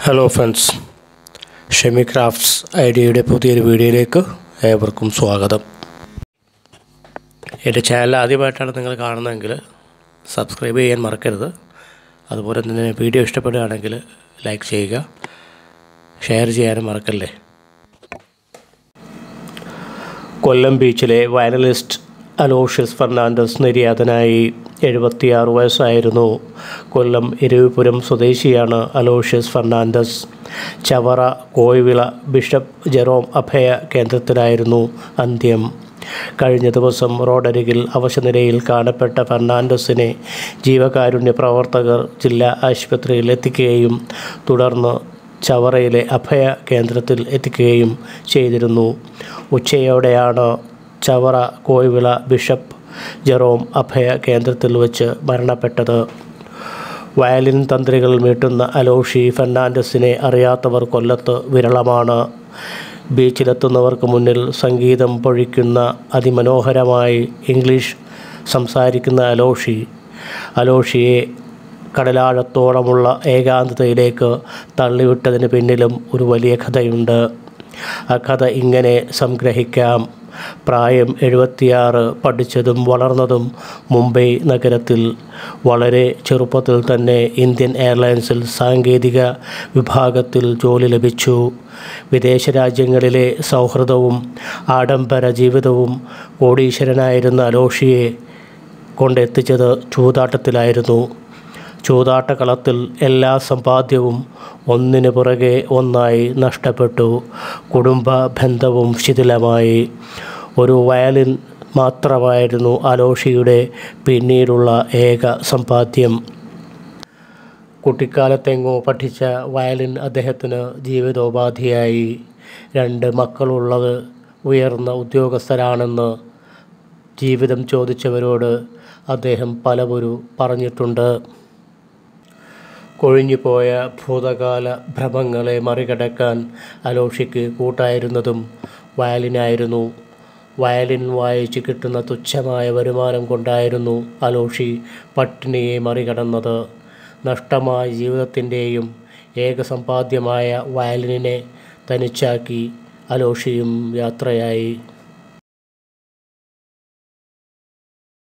hello friends Shemi crafts ഐഡിയയുടെ പുതിയൊരു വീഡിയോയിലേക്ക് ഏവർക്കും സ്വാഗതം എൻ്റെ ചാനൽ ആദ്യമായിട്ടാണ് നിങ്ങൾ കാണുന്നതെങ്കിൽ സബ്സ്ക്രൈബ് ചെയ്യാൻ മറക്കരുത് അതുപോലെ തന്നെ വീഡിയോ ഇഷ്ടപ്പെടുകയാണെങ്കിൽ ലൈക്ക് ചെയ്യുക ഷെയർ ചെയ്യാനും മറക്കല്ലേ കൊല്ലം ബീച്ചിലെ വയനലിസ്റ്റ് അലോഷ്യസ് ഫെർണാണ്ടസ് നിര്യാതനായി എഴുപത്തിയാറ് വയസ്സായിരുന്നു കൊല്ലം എരവിപുരം സ്വദേശിയാണ് അലോഷ്യസ് ഫെർണാണ്ടസ് ചവറ കോയിവിള ബിഷപ്പ് ജെറോം അഭയ കേന്ദ്രത്തിലായിരുന്നു അന്ത്യം കഴിഞ്ഞ ദിവസം റോഡരികിൽ അവശനിലയിൽ കാണപ്പെട്ട ഫെർണാണ്ടസിനെ ജീവകാരുണ്യ പ്രവർത്തകർ ജില്ലാ ആശുപത്രിയിൽ എത്തിക്കുകയും തുടർന്ന് ചവറയിലെ അഭയ കേന്ദ്രത്തിൽ എത്തിക്കുകയും ചെയ്തിരുന്നു ഉച്ചയോടെയാണ് ചവറ കോയിവിള ബിഷപ്പ് ജെറോം അഭയ കേന്ദ്രത്തിൽ വച്ച് മരണപ്പെട്ടത് വയലിൻ തന്ത്രികൾ മീട്ടുന്ന അലോഷി ഫെർണാണ്ടസിനെ അറിയാത്തവർ കൊല്ലത്ത് വിരളമാണ് ബീച്ചിലെത്തുന്നവർക്ക് മുന്നിൽ സംഗീതം പൊഴിക്കുന്ന അതിമനോഹരമായി ഇംഗ്ലീഷ് സംസാരിക്കുന്ന അലോഷി അലോഷിയെ കടലാഴത്തോളമുള്ള ഏകാന്തതയിലേക്ക് തള്ളിവിട്ടതിന് പിന്നിലും ഒരു വലിയ കഥയുണ്ട് ആ കഥ ഇങ്ങനെ സംഗ്രഹിക്കാം പ്രായം എഴുപത്തിയാറ് പഠിച്ചതും വളർന്നതും മുംബൈ നഗരത്തിൽ വളരെ ചെറുപ്പത്തിൽ തന്നെ ഇന്ത്യൻ എയർലൈൻസിൽ സാങ്കേതിക വിഭാഗത്തിൽ ജോലി ലഭിച്ചു വിദേശ രാജ്യങ്ങളിലെ സൗഹൃദവും ആഡംബര ജീവിതവും കോടീശ്വരനായിരുന്ന അലോഷിയെ കൊണ്ടെത്തിച്ചത് ചൂതാട്ടത്തിലായിരുന്നു ചൂതാട്ടക്കളത്തിൽ എല്ലാ സമ്പാദ്യവും ഒന്നിനു പുറകെ ഒന്നായി നഷ്ടപ്പെട്ടു കുടുംബ ബന്ധവും ശിഥിലമായി ഒരു വയലിൻ മാത്രമായിരുന്നു അലോഷിയുടെ പിന്നീടുള്ള ഏക സമ്പാദ്യം കുട്ടിക്കാലത്തെങ്ങോ പഠിച്ച വയലിൻ അദ്ദേഹത്തിന് ജീവിതോപാധിയായി രണ്ട് മക്കളുള്ളത് ഉയർന്ന ഉദ്യോഗസ്ഥരാണെന്ന് ജീവിതം ചോദിച്ചവരോട് അദ്ദേഹം പലവരു പറഞ്ഞിട്ടുണ്ട് കൊഴിഞ്ഞുപോയ ഭൂതകാല ഭ്രമങ്ങളെ മറികടക്കാൻ അലോഷിക്ക് കൂട്ടായിരുന്നതും വയലിനായിരുന്നു വയലിൻ വായിച്ച് കിട്ടുന്ന തുച്ഛമായ വരുമാനം കൊണ്ടായിരുന്നു അലോഷി പട്ടിണിയെ മറികടന്നത് നഷ്ടമായ ജീവിതത്തിൻ്റെയും ഏകസമ്പാദ്യമായ വയലിനെ തനിച്ചാക്കി അലോഷിയും യാത്രയായി